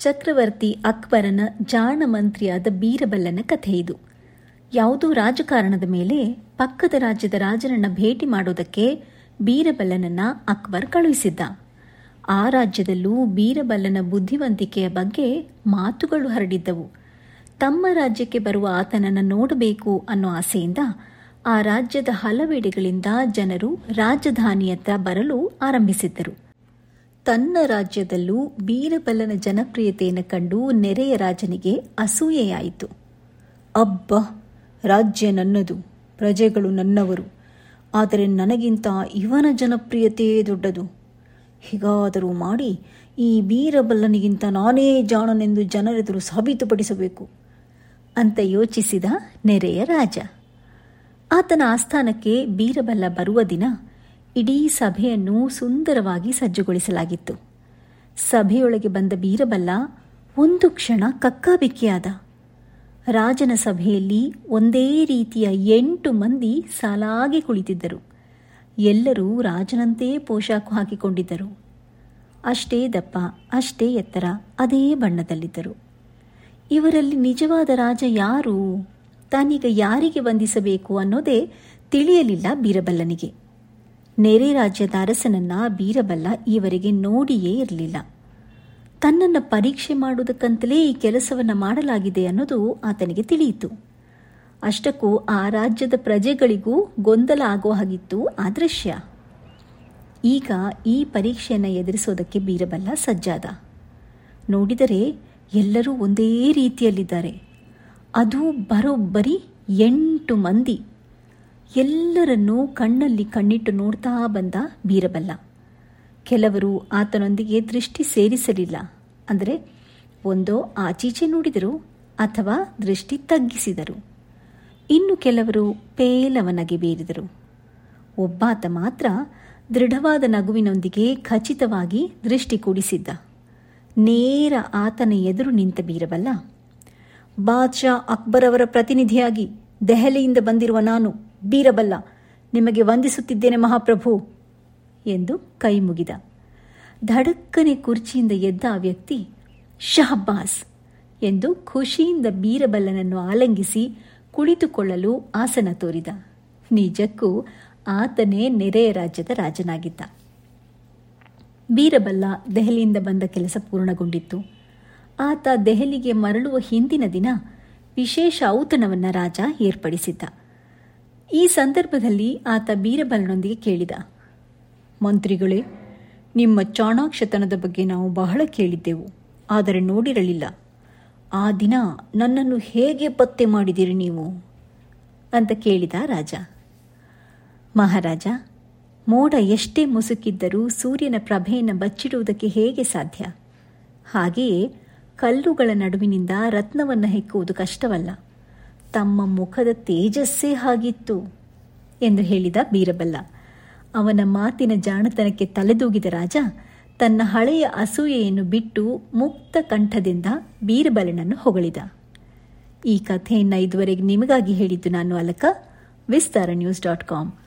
ಚಕ್ರವರ್ತಿ ಅಕ್ಬರನ ಜಾಣ ಮಂತ್ರಿಯಾದ ಬೀರಬಲ್ಲನ ಕಥೆ ಇದು ಯಾವುದೋ ರಾಜಕಾರಣದ ಮೇಲೆ ಪಕ್ಕದ ರಾಜ್ಯದ ರಾಜನನ್ನ ಭೇಟಿ ಮಾಡೋದಕ್ಕೆ ಬೀರಬಲ್ಲನನ್ನ ಅಕ್ಬರ್ ಕಳುಹಿಸಿದ್ದ ಆ ರಾಜ್ಯದಲ್ಲೂ ಬೀರಬಲ್ಲನ ಬುದ್ಧಿವಂತಿಕೆಯ ಬಗ್ಗೆ ಮಾತುಗಳು ಹರಡಿದ್ದವು ತಮ್ಮ ರಾಜ್ಯಕ್ಕೆ ಬರುವ ಆತನನ್ನು ನೋಡಬೇಕು ಅನ್ನೋ ಆಸೆಯಿಂದ ಆ ರಾಜ್ಯದ ಹಲವೆಡೆಗಳಿಂದ ಜನರು ರಾಜಧಾನಿಯತ್ತ ಬರಲು ಆರಂಭಿಸಿದ್ದರು ತನ್ನ ರಾಜ್ಯದಲ್ಲೂ ಬೀರಬಲ್ಲನ ಜನಪ್ರಿಯತೆಯನ್ನು ಕಂಡು ನೆರೆಯ ರಾಜನಿಗೆ ಅಸೂಯೆಯಾಯಿತು ಅಬ್ಬ ರಾಜ್ಯ ನನ್ನದು ಪ್ರಜೆಗಳು ನನ್ನವರು ಆದರೆ ನನಗಿಂತ ಇವನ ಜನಪ್ರಿಯತೆಯೇ ದೊಡ್ಡದು ಹೀಗಾದರೂ ಮಾಡಿ ಈ ಬೀರಬಲ್ಲನಿಗಿಂತ ನಾನೇ ಜಾಣನೆಂದು ಜನರೆದುರು ಸಾಬೀತುಪಡಿಸಬೇಕು ಅಂತ ಯೋಚಿಸಿದ ನೆರೆಯ ರಾಜ ಆತನ ಆಸ್ಥಾನಕ್ಕೆ ಬೀರಬಲ್ಲ ಬರುವ ದಿನ ಇಡೀ ಸಭೆಯನ್ನು ಸುಂದರವಾಗಿ ಸಜ್ಜುಗೊಳಿಸಲಾಗಿತ್ತು ಸಭೆಯೊಳಗೆ ಬಂದ ಬೀರಬಲ್ಲ ಒಂದು ಕ್ಷಣ ಕಕ್ಕಾಬಿಕ್ಕಿಯಾದ ರಾಜನ ಸಭೆಯಲ್ಲಿ ಒಂದೇ ರೀತಿಯ ಎಂಟು ಮಂದಿ ಸಾಲಾಗಿ ಕುಳಿತಿದ್ದರು ಎಲ್ಲರೂ ರಾಜನಂತೆ ಪೋಷಾಕು ಹಾಕಿಕೊಂಡಿದ್ದರು ಅಷ್ಟೇ ದಪ್ಪ ಅಷ್ಟೇ ಎತ್ತರ ಅದೇ ಬಣ್ಣದಲ್ಲಿದ್ದರು ಇವರಲ್ಲಿ ನಿಜವಾದ ರಾಜ ಯಾರು ತಾನೀಗ ಯಾರಿಗೆ ವಂದಿಸಬೇಕು ಅನ್ನೋದೇ ತಿಳಿಯಲಿಲ್ಲ ಬೀರಬಲ್ಲನಿಗೆ ನೆರೆ ರಾಜ್ಯದ ಅರಸನನ್ನ ಬೀರಬಲ್ಲ ಈವರೆಗೆ ನೋಡಿಯೇ ಇರಲಿಲ್ಲ ತನ್ನನ್ನು ಪರೀಕ್ಷೆ ಮಾಡುವುದಕ್ಕಂತಲೇ ಈ ಕೆಲಸವನ್ನು ಮಾಡಲಾಗಿದೆ ಅನ್ನೋದು ಆತನಿಗೆ ತಿಳಿಯಿತು ಅಷ್ಟಕ್ಕೂ ಆ ರಾಜ್ಯದ ಪ್ರಜೆಗಳಿಗೂ ಗೊಂದಲ ಆಗೋ ಹಾಗಿತ್ತು ಆ ದೃಶ್ಯ ಈಗ ಈ ಪರೀಕ್ಷೆಯನ್ನು ಎದುರಿಸೋದಕ್ಕೆ ಬೀರಬಲ್ಲ ಸಜ್ಜಾದ ನೋಡಿದರೆ ಎಲ್ಲರೂ ಒಂದೇ ರೀತಿಯಲ್ಲಿದ್ದಾರೆ ಅದು ಬರೋಬ್ಬರಿ ಎಂಟು ಮಂದಿ ಎಲ್ಲರನ್ನೂ ಕಣ್ಣಲ್ಲಿ ಕಣ್ಣಿಟ್ಟು ನೋಡ್ತಾ ಬಂದ ಬೀರಬಲ್ಲ ಕೆಲವರು ಆತನೊಂದಿಗೆ ದೃಷ್ಟಿ ಸೇರಿಸಲಿಲ್ಲ ಅಂದರೆ ಒಂದೋ ಆಚೀಚೆ ನೋಡಿದರು ಅಥವಾ ದೃಷ್ಟಿ ತಗ್ಗಿಸಿದರು ಇನ್ನು ಕೆಲವರು ಪೇಲವನಗೆ ಬೀರಿದರು ಒಬ್ಬಾತ ಮಾತ್ರ ದೃಢವಾದ ನಗುವಿನೊಂದಿಗೆ ಖಚಿತವಾಗಿ ದೃಷ್ಟಿ ಕೂಡಿಸಿದ್ದ ನೇರ ಆತನ ಎದುರು ನಿಂತ ಬೀರಬಲ್ಲ ಬಾದ್ಶಾ ಅಕ್ಬರ್ ಅವರ ಪ್ರತಿನಿಧಿಯಾಗಿ ದೆಹಲಿಯಿಂದ ಬಂದಿರುವ ನಾನು ಬೀರಬಲ್ಲ ನಿಮಗೆ ವಂದಿಸುತ್ತಿದ್ದೇನೆ ಮಹಾಪ್ರಭು ಎಂದು ಕೈ ಮುಗಿದ ಧಡಕ್ಕನೆ ಕುರ್ಚಿಯಿಂದ ಎದ್ದ ಆ ವ್ಯಕ್ತಿ ಶಹಬ್ಬಾಸ್ ಎಂದು ಖುಷಿಯಿಂದ ಬೀರಬಲ್ಲನನ್ನು ಆಲಂಗಿಸಿ ಕುಳಿತುಕೊಳ್ಳಲು ಆಸನ ತೋರಿದ ನಿಜಕ್ಕೂ ಆತನೇ ನೆರೆಯ ರಾಜ್ಯದ ರಾಜನಾಗಿದ್ದ ಬೀರಬಲ್ಲ ದೆಹಲಿಯಿಂದ ಬಂದ ಕೆಲಸ ಪೂರ್ಣಗೊಂಡಿತ್ತು ಆತ ದೆಹಲಿಗೆ ಮರಳುವ ಹಿಂದಿನ ದಿನ ವಿಶೇಷ ಔತಣವನ್ನು ರಾಜ ಏರ್ಪಡಿಸಿದ್ದ ಈ ಸಂದರ್ಭದಲ್ಲಿ ಆತ ಬೀರಬಲ್ಲನೊಂದಿಗೆ ಕೇಳಿದ ಮಂತ್ರಿಗಳೇ ನಿಮ್ಮ ಚಾಣಾಕ್ಷತನದ ಬಗ್ಗೆ ನಾವು ಬಹಳ ಕೇಳಿದ್ದೆವು ಆದರೆ ನೋಡಿರಲಿಲ್ಲ ಆ ದಿನ ನನ್ನನ್ನು ಹೇಗೆ ಪತ್ತೆ ಮಾಡಿದಿರಿ ನೀವು ಅಂತ ಕೇಳಿದ ರಾಜ ಮಹಾರಾಜ ಮೋಡ ಎಷ್ಟೇ ಮುಸುಕಿದ್ದರೂ ಸೂರ್ಯನ ಪ್ರಭೆಯನ್ನು ಬಚ್ಚಿಡುವುದಕ್ಕೆ ಹೇಗೆ ಸಾಧ್ಯ ಹಾಗೆಯೇ ಕಲ್ಲುಗಳ ನಡುವಿನಿಂದ ರತ್ನವನ್ನು ಹೆಕ್ಕುವುದು ಕಷ್ಟವಲ್ಲ ತಮ್ಮ ಮುಖದ ತೇಜಸ್ಸೇ ಹಾಗಿತ್ತು ಎಂದು ಹೇಳಿದ ಬೀರಬಲ್ಲ ಅವನ ಮಾತಿನ ಜಾಣತನಕ್ಕೆ ತಲೆದೂಗಿದ ರಾಜ ತನ್ನ ಹಳೆಯ ಅಸೂಯೆಯನ್ನು ಬಿಟ್ಟು ಮುಕ್ತ ಕಂಠದಿಂದ ಬೀರಬಲನನ್ನು ಹೊಗಳಿದ ಈ ಕಥೆಯನ್ನು ಇದುವರೆಗೆ ನಿಮಗಾಗಿ ಹೇಳಿದ್ದು ನಾನು Alaka Vistara news dot com